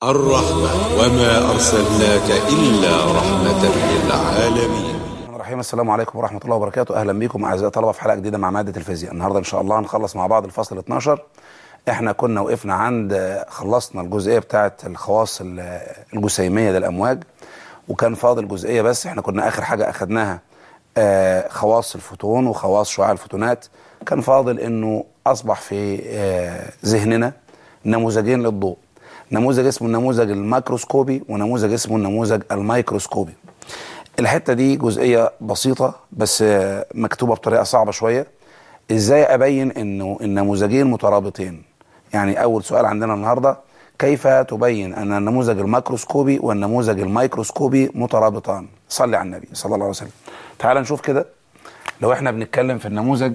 الرحمة وما أرسلناك إلا رحمة للعالمين الرحمن الرحيم السلام عليكم ورحمة الله وبركاته أهلا بكم أعزائي الطلبة في حلقة جديدة مع مادة الفيزياء النهاردة إن شاء الله هنخلص مع بعض الفصل 12 إحنا كنا وقفنا عند خلصنا الجزئية بتاعة الخواص الجسيمية للأمواج وكان فاضل جزئية بس إحنا كنا آخر حاجة أخدناها آه، خواص الفوتون وخواص شعاع الفوتونات كان فاضل إنه أصبح في آه، ذهننا نموذجين للضوء نموذج اسمه النموذج الميكروسكوبي ونموذج اسمه النموذج الميكروسكوبي الحته دي جزئيه بسيطه بس آه، مكتوبه بطريقه صعبه شويه ازاي ابين انه النموذجين مترابطين يعني اول سؤال عندنا النهارده كيف تبين ان النموذج الميكروسكوبي والنموذج الميكروسكوبي مترابطان صلي على النبي صلى الله عليه وسلم تعال نشوف كده لو احنا بنتكلم في النموذج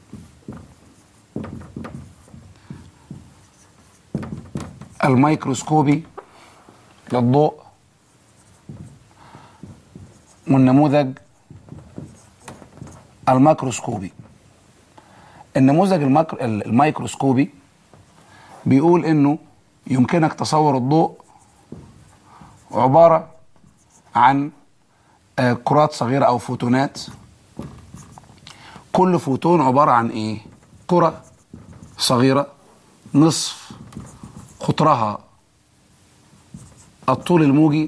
الميكروسكوبي للضوء والنموذج الميكروسكوبي النموذج الميكرو الميكروسكوبي بيقول انه يمكنك تصور الضوء عبارة عن آه، كرات صغيرة او فوتونات كل فوتون عبارة عن ايه كرة صغيرة نصف قطرها الطول الموجي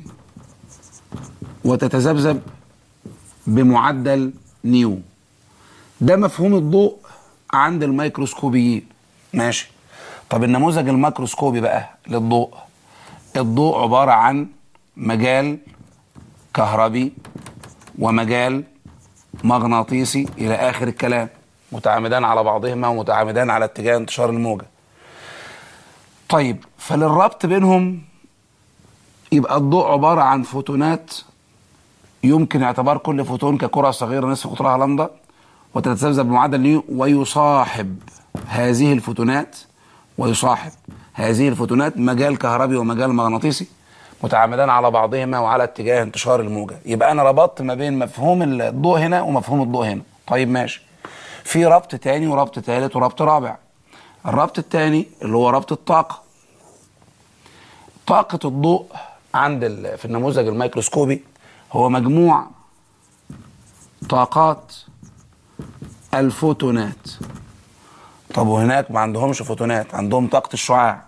وتتذبذب بمعدل نيو ده مفهوم الضوء عند الميكروسكوبيين ماشي طب النموذج الميكروسكوبي بقى للضوء الضوء عبارة عن مجال كهربي ومجال مغناطيسي إلى آخر الكلام متعامدان على بعضهما ومتعامدان على اتجاه انتشار الموجة طيب فللربط بينهم يبقى الضوء عبارة عن فوتونات يمكن اعتبار كل فوتون ككرة صغيرة نصف قطرها لمدة وتتذبذب بمعدل نيو ويصاحب هذه الفوتونات ويصاحب هذه الفوتونات مجال كهربي ومجال مغناطيسي متعامدان على بعضهما وعلى اتجاه انتشار الموجة يبقى أنا ربطت ما بين مفهوم الضوء هنا ومفهوم الضوء هنا طيب ماشي في ربط تاني وربط تالت وربط رابع الربط الثاني اللي هو ربط الطاقة طاقة الضوء عند ال- في النموذج الميكروسكوبي هو مجموع طاقات الفوتونات طب وهناك ما عندهمش فوتونات عندهم طاقة الشعاع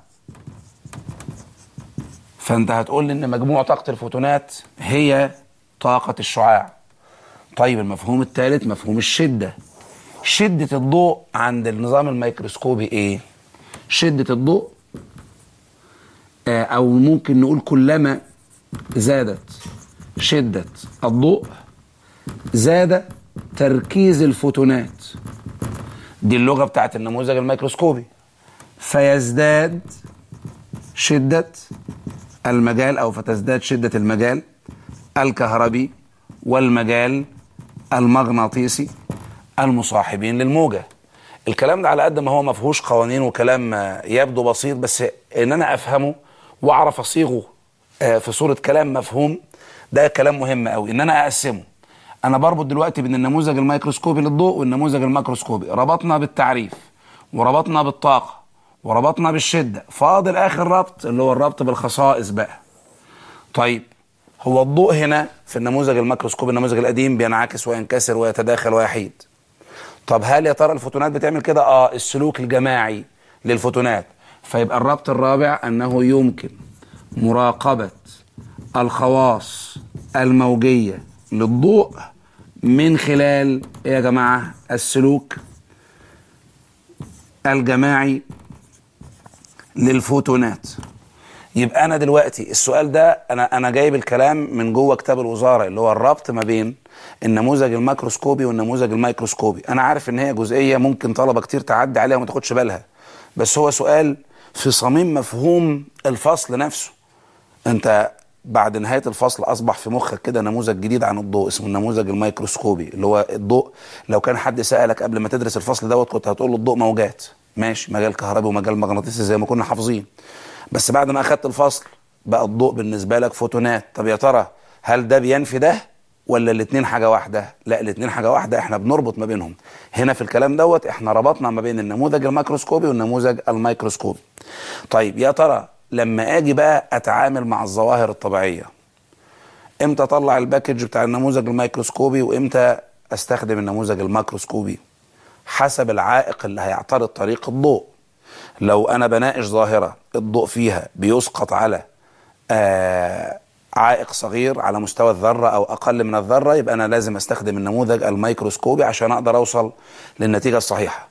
فانت هتقول لي ان مجموع طاقة الفوتونات هي طاقة الشعاع طيب المفهوم الثالث مفهوم الشدة شدة الضوء عند النظام الميكروسكوبي ايه شدة الضوء آه، او ممكن نقول كلما زادت شدة الضوء زاد تركيز الفوتونات دي اللغة بتاعت النموذج الميكروسكوبي فيزداد شدة المجال أو فتزداد شدة المجال الكهربي والمجال المغناطيسي المصاحبين للموجة الكلام ده على قد ما هو ما فيهوش قوانين وكلام آه، يبدو بسيط بس ان انا افهمه واعرف اصيغه آه، في صورة كلام مفهوم ده كلام مهم قوي ان انا اقسمه انا بربط دلوقتي بين النموذج الميكروسكوبي للضوء والنموذج الميكروسكوبي ربطنا بالتعريف وربطنا بالطاقة وربطنا بالشدة فاضل اخر ربط اللي هو الربط بالخصائص بقى طيب هو الضوء هنا في النموذج الميكروسكوبي النموذج القديم بينعكس وينكسر ويتداخل ويحيد طب هل يا ترى الفوتونات بتعمل كده اه السلوك الجماعي للفوتونات فيبقى الربط الرابع انه يمكن مراقبة الخواص الموجية للضوء من خلال ايه يا جماعة السلوك الجماعي للفوتونات يبقى انا دلوقتي السؤال ده انا انا جايب الكلام من جوه كتاب الوزاره اللي هو الربط ما بين النموذج الميكروسكوبي والنموذج الميكروسكوبي انا عارف ان هي جزئيه ممكن طلبه كتير تعدي عليها وما تاخدش بالها بس هو سؤال في صميم مفهوم الفصل نفسه انت بعد نهايه الفصل اصبح في مخك كده نموذج جديد عن الضوء اسمه النموذج الميكروسكوبي اللي هو الضوء لو كان حد سالك قبل ما تدرس الفصل دوت كنت هتقول له الضوء موجات ماشي مجال كهربي ومجال مغناطيسي زي ما كنا حافظين بس بعد ما اخدت الفصل بقى الضوء بالنسبه لك فوتونات طب يا ترى هل ده بينفي ده ولا الاثنين حاجه واحده لا الاثنين حاجه واحده احنا بنربط ما بينهم هنا في الكلام دوت احنا ربطنا ما بين النموذج الميكروسكوبي والنموذج الميكروسكوبي طيب يا ترى لما اجي بقى اتعامل مع الظواهر الطبيعيه امتى اطلع الباكج بتاع النموذج الميكروسكوبي وامتى استخدم النموذج الماكروسكوبي حسب العائق اللي هيعترض طريق الضوء لو انا بناقش ظاهره الضوء فيها بيسقط على آه عائق صغير على مستوى الذره او اقل من الذره يبقى انا لازم استخدم النموذج الميكروسكوبي عشان اقدر اوصل للنتيجه الصحيحه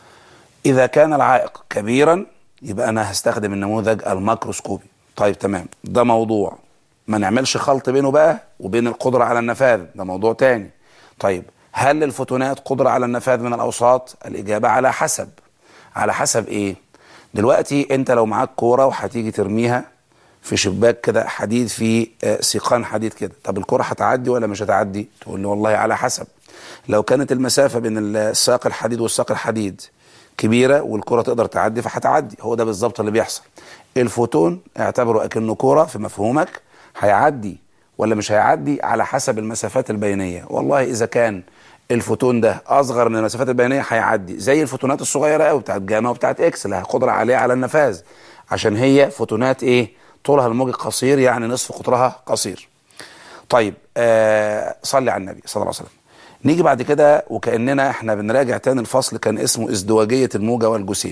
اذا كان العائق كبيرا يبقى انا هستخدم النموذج الماكروسكوبي طيب تمام ده موضوع ما نعملش خلط بينه بقى وبين القدره على النفاذ ده موضوع تاني طيب هل للفوتونات قدره على النفاذ من الاوساط الاجابه على حسب على حسب ايه دلوقتي انت لو معاك كوره وهتيجي ترميها في شباك كده حديد في آه، سيقان حديد كده طب الكرة هتعدي ولا مش هتعدي تقول لي والله على حسب لو كانت المسافة بين الساق الحديد والساق الحديد كبيرة والكرة تقدر تعدي فهتعدي هو ده بالظبط اللي بيحصل الفوتون اعتبره اكنه كرة في مفهومك هيعدي ولا مش هيعدي على حسب المسافات البينية والله اذا كان الفوتون ده اصغر من المسافات البينيه هيعدي زي الفوتونات الصغيره قوي بتاعت جاما وبتاعت اكس اللي قدره عليها على النفاذ عشان هي فوتونات ايه طولها الموجي قصير يعني نصف قطرها قصير طيب آه صلي على النبي صلى الله عليه وسلم نيجي بعد كده وكاننا احنا بنراجع تاني الفصل كان اسمه ازدواجيه الموجه والجسيم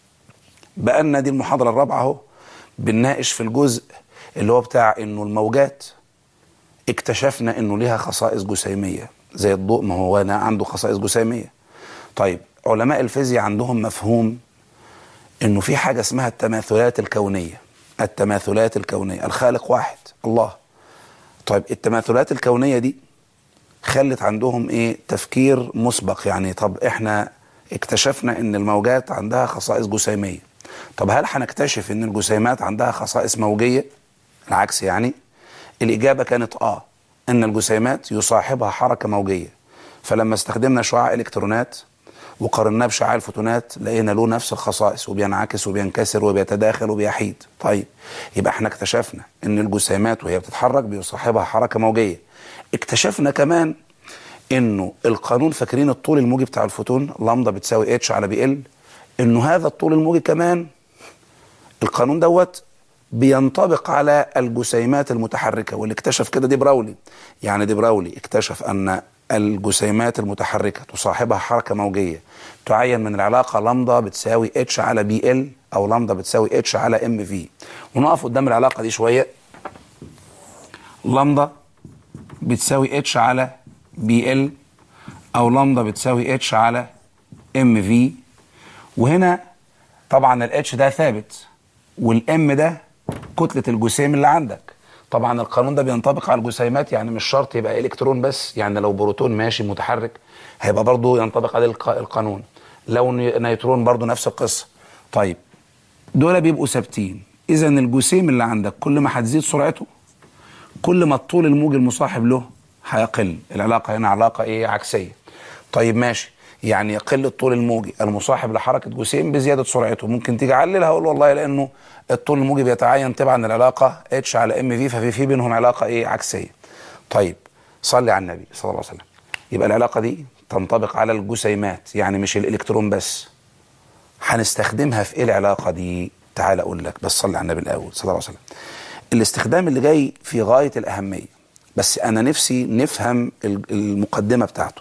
بقالنا دي المحاضره الرابعه اهو بنناقش في الجزء اللي هو بتاع انه الموجات اكتشفنا انه ليها خصائص جسيميه زي الضوء ما هو أنا عنده خصائص جسيميه طيب علماء الفيزياء عندهم مفهوم انه في حاجه اسمها التماثلات الكونيه التماثلات الكونيه الخالق واحد الله طيب التماثلات الكونيه دي خلت عندهم ايه تفكير مسبق يعني طب احنا اكتشفنا ان الموجات عندها خصائص جسيميه طب هل هنكتشف ان الجسيمات عندها خصائص موجيه العكس يعني الاجابه كانت اه ان الجسيمات يصاحبها حركه موجيه فلما استخدمنا شعاع الكترونات وقارناه بشعاع الفوتونات لقينا له نفس الخصائص وبينعكس وبينكسر وبيتداخل وبيحيد طيب يبقى احنا اكتشفنا ان الجسيمات وهي بتتحرك بيصاحبها حركه موجيه اكتشفنا كمان انه القانون فاكرين الطول الموجي بتاع الفوتون لامدا بتساوي اتش على بي ال انه هذا الطول الموجي كمان القانون دوت بينطبق على الجسيمات المتحركه واللي اكتشف كده دي براولي يعني دي براولي اكتشف ان الجسيمات المتحركه تصاحبها حركه موجيه تعين من العلاقه لامدا بتساوي اتش على بي ال او لامدا بتساوي اتش على ام في ونقف قدام العلاقه دي شويه لامدا بتساوي اتش على بي ال او لامدا بتساوي اتش على ام في وهنا طبعا الاتش ده ثابت والام ده كتله الجسيم اللي عندك طبعا القانون ده بينطبق على الجسيمات يعني مش شرط يبقى الكترون بس يعني لو بروتون ماشي متحرك هيبقى برضه ينطبق عليه الق- القانون لو ني- نيترون برضه نفس القصه طيب دول بيبقوا ثابتين اذا الجسيم اللي عندك كل ما هتزيد سرعته كل ما الطول الموجي المصاحب له هيقل العلاقه هنا علاقه ايه عكسيه طيب ماشي يعني يقل الطول الموجي المصاحب لحركه جسيم بزياده سرعته ممكن تيجي علل هقول والله لانه الطول الموجي بيتعين تبعا للعلاقه اتش على ام في ففي في بينهم علاقه ايه عكسيه طيب صلي على النبي صلى الله عليه وسلم يبقى العلاقه دي تنطبق على الجسيمات يعني مش الالكترون بس هنستخدمها في ايه العلاقه دي تعال اقول لك بس صلي على النبي الاول صلى الله عليه وسلم الاستخدام اللي جاي في غايه الاهميه بس انا نفسي نفهم ال- المقدمه بتاعته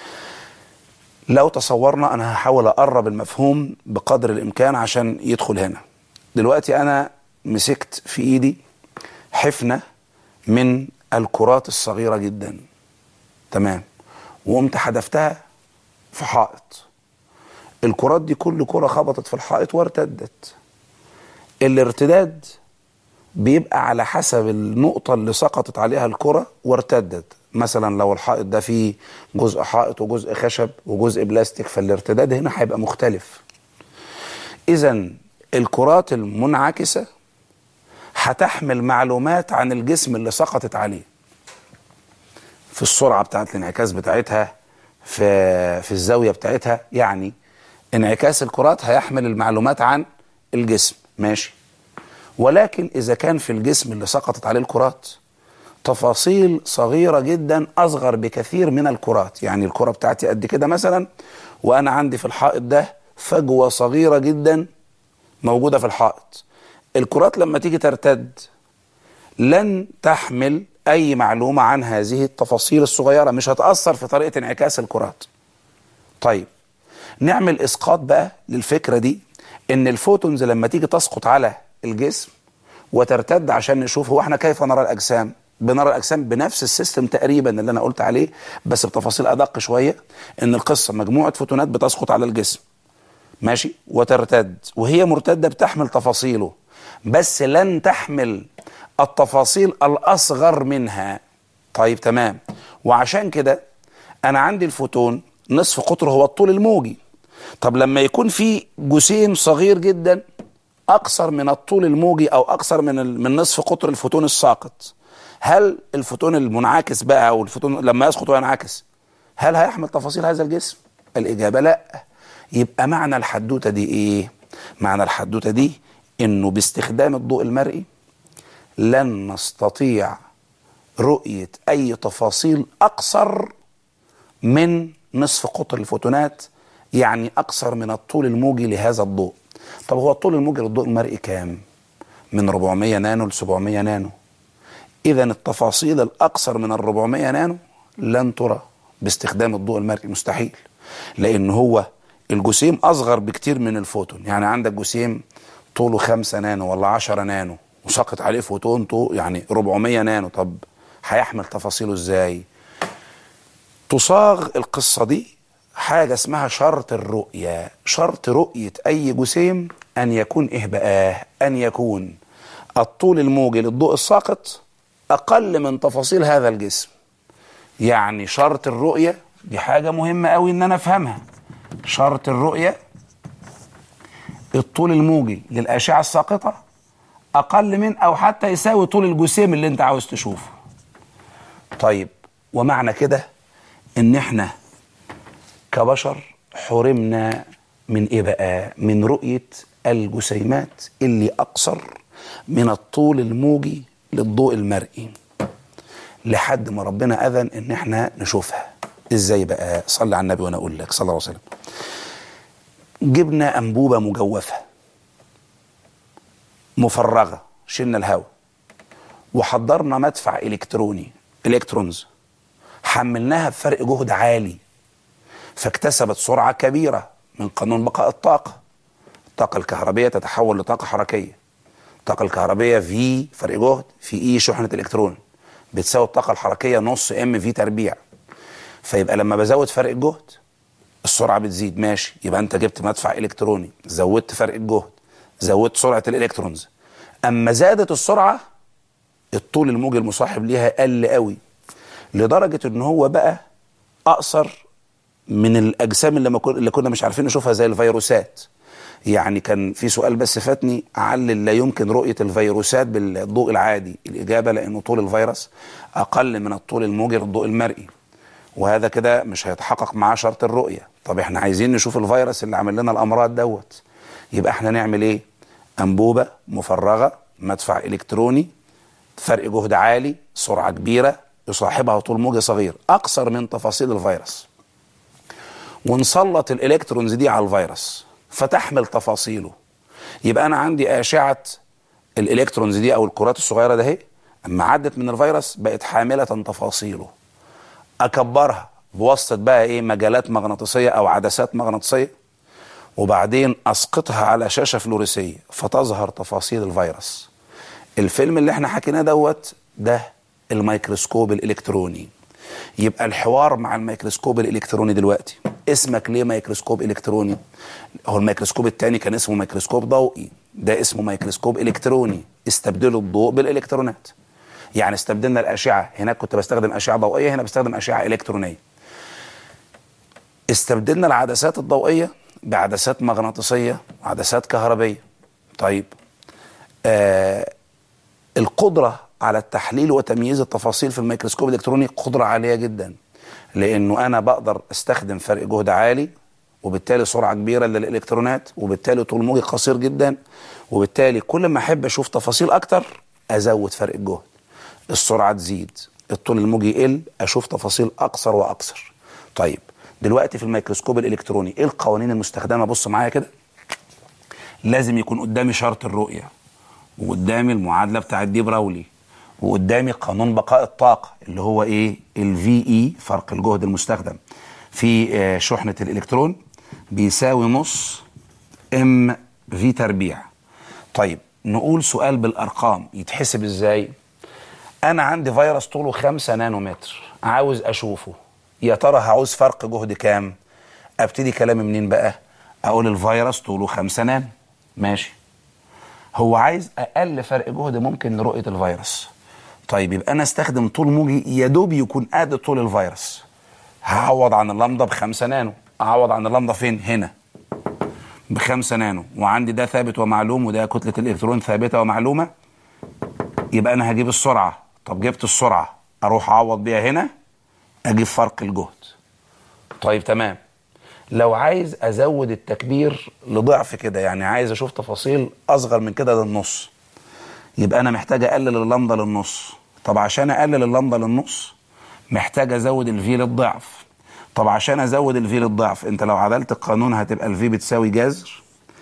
لو تصورنا انا هحاول اقرب المفهوم بقدر الامكان عشان يدخل هنا دلوقتي انا مسكت في ايدي حفنه من الكرات الصغيره جدا تمام وقمت حدفتها في حائط الكرات دي كل كره خبطت في الحائط وارتدت الارتداد بيبقى على حسب النقطة اللي سقطت عليها الكرة وارتدت مثلا لو الحائط ده فيه جزء حائط وجزء خشب وجزء بلاستيك فالارتداد هنا هيبقى مختلف إذا الكرات المنعكسة هتحمل معلومات عن الجسم اللي سقطت عليه في السرعة بتاعت الانعكاس بتاعتها في في الزاوية بتاعتها يعني انعكاس الكرات هيحمل المعلومات عن الجسم ماشي ولكن إذا كان في الجسم اللي سقطت عليه الكرات تفاصيل صغيرة جدا أصغر بكثير من الكرات يعني الكرة بتاعتي قد كده مثلا وأنا عندي في الحائط ده فجوة صغيرة جدا موجودة في الحائط الكرات لما تيجي ترتد لن تحمل اي معلومه عن هذه التفاصيل الصغيره مش هتاثر في طريقه انعكاس الكرات طيب نعمل اسقاط بقى للفكره دي ان الفوتونز لما تيجي تسقط على الجسم وترتد عشان نشوف هو احنا كيف نرى الاجسام بنرى الاجسام بنفس السيستم تقريبا اللي انا قلت عليه بس بتفاصيل ادق شويه ان القصه مجموعه فوتونات بتسقط على الجسم ماشي وترتد وهي مرتده بتحمل تفاصيله بس لن تحمل التفاصيل الاصغر منها طيب تمام وعشان كده انا عندي الفوتون نصف قطره هو الطول الموجي طب لما يكون في جسيم صغير جدا اقصر من الطول الموجي او اقصر من ال- من نصف قطر الفوتون الساقط هل الفوتون المنعكس بقى او الفوتون لما يسقط وينعكس هل هيحمل تفاصيل هذا الجسم الاجابه لا يبقى معنى الحدوته دي ايه معنى الحدوته دي انه باستخدام الضوء المرئي لن نستطيع رؤيه اي تفاصيل اقصر من نصف قطر الفوتونات يعني اقصر من الطول الموجي لهذا الضوء طب هو الطول الموجي للضوء المرئي كام من 400 نانو ل 700 نانو اذا التفاصيل الاقصر من ال 400 نانو لن ترى باستخدام الضوء المرئي مستحيل لان هو الجسيم اصغر بكتير من الفوتون يعني عندك جسيم طوله 5 نانو ولا 10 نانو وسقط عليه فوتون طول يعني 400 نانو طب هيحمل تفاصيله ازاي تصاغ القصة دي حاجة اسمها شرط الرؤية شرط رؤية أي جسيم أن يكون إيه بقى أن يكون الطول الموجي للضوء الساقط أقل من تفاصيل هذا الجسم يعني شرط الرؤية دي حاجة مهمة أوي إن أنا أفهمها شرط الرؤية الطول الموجي للأشعة الساقطة أقل من أو حتى يساوي طول الجسيم اللي أنت عاوز تشوفه طيب ومعنى كده ان احنا كبشر حرمنا من ايه بقى من رؤية الجسيمات اللي اقصر من الطول الموجي للضوء المرئي لحد ما ربنا اذن ان احنا نشوفها ازاي بقى صلي على النبي وانا اقول لك صلى الله عليه وسلم جبنا انبوبه مجوفه مفرغه شلنا الهواء وحضرنا مدفع الكتروني الكترونز حملناها بفرق جهد عالي فاكتسبت سرعة كبيرة من قانون بقاء الطاقة الطاقة الكهربية تتحول لطاقة حركية الطاقة الكهربية في فرق جهد في اي شحنة الكترون بتساوي الطاقة الحركية نص ام في تربيع فيبقى لما بزود فرق الجهد السرعة بتزيد ماشي يبقى انت جبت مدفع الكتروني زودت فرق الجهد زودت سرعة الالكترونز اما زادت السرعة الطول الموجي المصاحب ليها قل قوي لدرجه ان هو بقى اقصر من الاجسام اللي, ما كن اللي كنا مش عارفين نشوفها زي الفيروسات يعني كان في سؤال بس فاتني علل لا يمكن رؤيه الفيروسات بالضوء العادي الاجابه لانه طول الفيروس اقل من الطول الموجي للضوء المرئي وهذا كده مش هيتحقق معاه شرط الرؤيه طب احنا عايزين نشوف الفيروس اللي عامل لنا الامراض دوت يبقى احنا نعمل ايه انبوبه مفرغه مدفع الكتروني فرق جهد عالي سرعه كبيره يصاحبها طول موجي صغير اقصر من تفاصيل الفيروس ونسلط الالكترونز دي على الفيروس فتحمل تفاصيله يبقى انا عندي اشعه الالكترونز دي او الكرات الصغيره ده اهي اما عدت من الفيروس بقت حامله تفاصيله اكبرها بواسطه بقى ايه مجالات مغناطيسيه او عدسات مغناطيسيه وبعدين اسقطها على شاشه فلوريسيه فتظهر تفاصيل الفيروس الفيلم اللي احنا حكيناه دوت ده الميكروسكوب الالكتروني يبقى الحوار مع الميكروسكوب الالكتروني دلوقتي اسمك ليه ميكروسكوب الكتروني هو الميكروسكوب التاني كان اسمه ميكروسكوب ضوئي ده اسمه ميكروسكوب الكتروني استبدلوا الضوء بالالكترونات يعني استبدلنا الاشعه هناك كنت بستخدم اشعه ضوئيه هنا بستخدم اشعه الكترونيه استبدلنا العدسات الضوئيه بعدسات مغناطيسيه وعدسات كهربيه طيب آه القدره على التحليل وتمييز التفاصيل في الميكروسكوب الالكتروني قدره عاليه جدا لانه انا بقدر استخدم فرق جهد عالي وبالتالي سرعه كبيره للالكترونات وبالتالي طول موجي قصير جدا وبالتالي كل ما احب اشوف تفاصيل اكتر ازود فرق الجهد السرعه تزيد الطول الموجي يقل اشوف تفاصيل اقصر واقصر طيب دلوقتي في الميكروسكوب الالكتروني ايه القوانين المستخدمه بص معايا كده لازم يكون قدامي شرط الرؤيه وقدامي المعادله بتاعت دي براولي وقدامي قانون بقاء الطاقه اللي هو ايه الفي اي فرق الجهد المستخدم في آه، شحنه الالكترون بيساوي نص ام في تربيع طيب نقول سؤال بالارقام يتحسب ازاي انا عندي فيروس طوله 5 نانومتر عاوز اشوفه يا ترى هعوز فرق جهد كام ابتدي كلامي منين بقى اقول الفيروس طوله 5 نانو ماشي هو عايز اقل فرق جهد ممكن لرؤيه الفيروس طيب يبقى انا استخدم طول موجي يا دوب يكون قد طول الفيروس هعوض عن اللمضه بخمسة نانو اعوض عن اللمضه فين هنا بخمسة نانو وعندي ده ثابت ومعلوم وده كتله الالكترون ثابته ومعلومه يبقى انا هجيب السرعه طب جبت السرعه اروح اعوض بيها هنا اجيب فرق الجهد طيب تمام لو عايز ازود التكبير لضعف كده يعني عايز اشوف تفاصيل اصغر من كده للنص يبقى انا محتاج اقلل اللمضه للنص طب عشان اقلل اللمضه للنص محتاج ازود الفي للضعف طب عشان ازود الفي للضعف انت لو عدلت القانون هتبقى الفي بتساوي جذر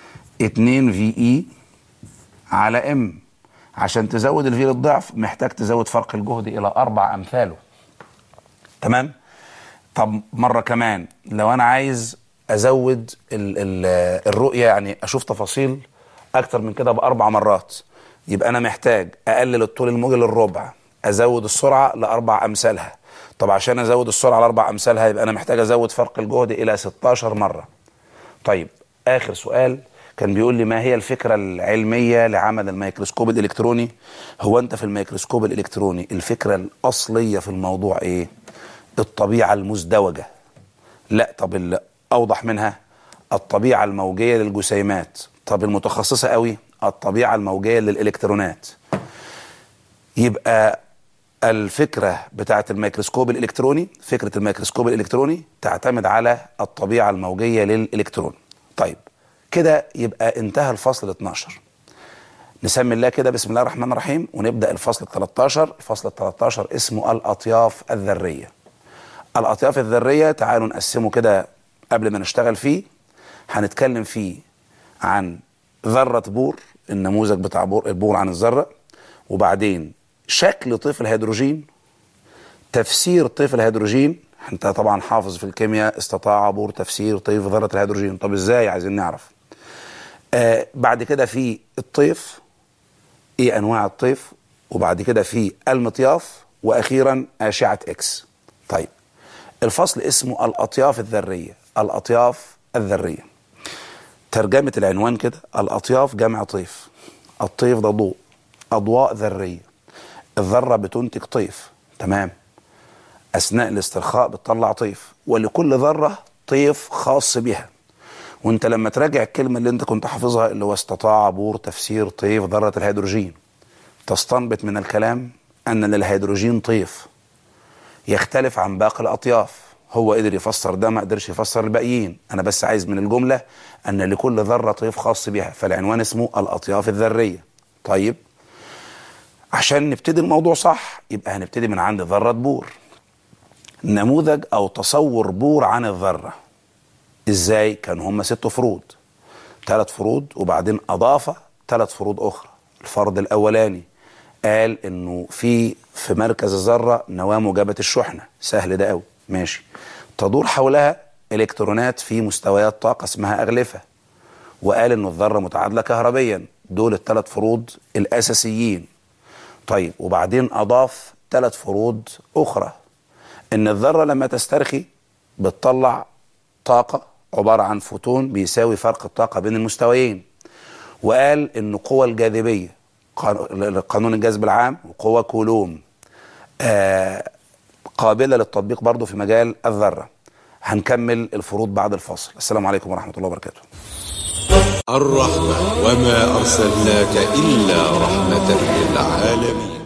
2 في اي على ام عشان تزود الفي للضعف محتاج تزود فرق الجهد الى اربع امثاله تمام طب مره كمان لو انا عايز ازود ال ال الرؤيه يعني اشوف تفاصيل اكتر من كده باربع مرات يبقى انا محتاج اقلل الطول الموجي للربع ازود السرعه لاربع امثالها طب عشان ازود السرعه لاربع امثالها يبقى انا محتاج ازود فرق الجهد الى 16 مره طيب اخر سؤال كان بيقول لي ما هي الفكره العلميه لعمل الميكروسكوب الالكتروني هو انت في الميكروسكوب الالكتروني الفكره الاصليه في الموضوع ايه الطبيعه المزدوجه لا طب اللي اوضح منها الطبيعه الموجيه للجسيمات طب المتخصصه قوي الطبيعه الموجيه للالكترونات يبقى الفكره بتاعه الميكروسكوب الالكتروني فكره الميكروسكوب الالكتروني تعتمد على الطبيعه الموجيه للالكترون طيب كده يبقى انتهى الفصل 12 نسمي الله كده بسم الله الرحمن الرحيم ونبدا الفصل 13 الفصل 13 اسمه الاطياف الذريه الاطياف الذريه تعالوا نقسمه كده قبل ما نشتغل فيه هنتكلم فيه عن ذره بور النموذج بتاع بور البور عن الذره وبعدين شكل طيف الهيدروجين تفسير طيف الهيدروجين انت طبعا حافظ في الكيمياء استطاع بور تفسير طيف ذره الهيدروجين طب ازاي عايزين نعرف آه بعد كده في الطيف ايه انواع الطيف وبعد كده في المطياف واخيرا اشعه اكس طيب الفصل اسمه الاطياف الذريه الاطياف الذريه ترجمه العنوان كده الاطياف جمع طيف الطيف ده ضوء اضواء ذريه الذره بتنتج طيف تمام اثناء الاسترخاء بتطلع طيف ولكل ذره طيف خاص بها وانت لما تراجع الكلمه اللي انت كنت حافظها اللي هو استطاع عبور تفسير طيف ذره الهيدروجين تستنبط من الكلام ان للهيدروجين طيف يختلف عن باقي الاطياف هو قدر يفسر ده ما قدرش يفسر الباقيين انا بس عايز من الجمله ان لكل ذره طيف خاص بها فالعنوان اسمه الاطياف الذريه طيب عشان نبتدي الموضوع صح يبقى هنبتدي من عند ذره بور نموذج او تصور بور عن الذره ازاي كانوا هم ست فروض ثلاث فروض وبعدين اضاف ثلاث فروض اخرى الفرض الاولاني قال انه في في مركز الذره نواه موجبه الشحنه سهل ده قوي ماشي تدور حولها الكترونات في مستويات طاقه اسمها اغلفه وقال انه الذره متعادله كهربيا دول الثلاث فروض الاساسيين طيب وبعدين اضاف ثلاث فروض اخرى ان الذره لما تسترخي بتطلع طاقه عباره عن فوتون بيساوي فرق الطاقه بين المستويين وقال ان قوى الجاذبيه قانون الجذب العام وقوى كولوم آه قابله للتطبيق برضه في مجال الذره هنكمل الفروض بعد الفاصل السلام عليكم ورحمه الله وبركاته الرحمة وما أرسلناك إلا رحمة للعالمين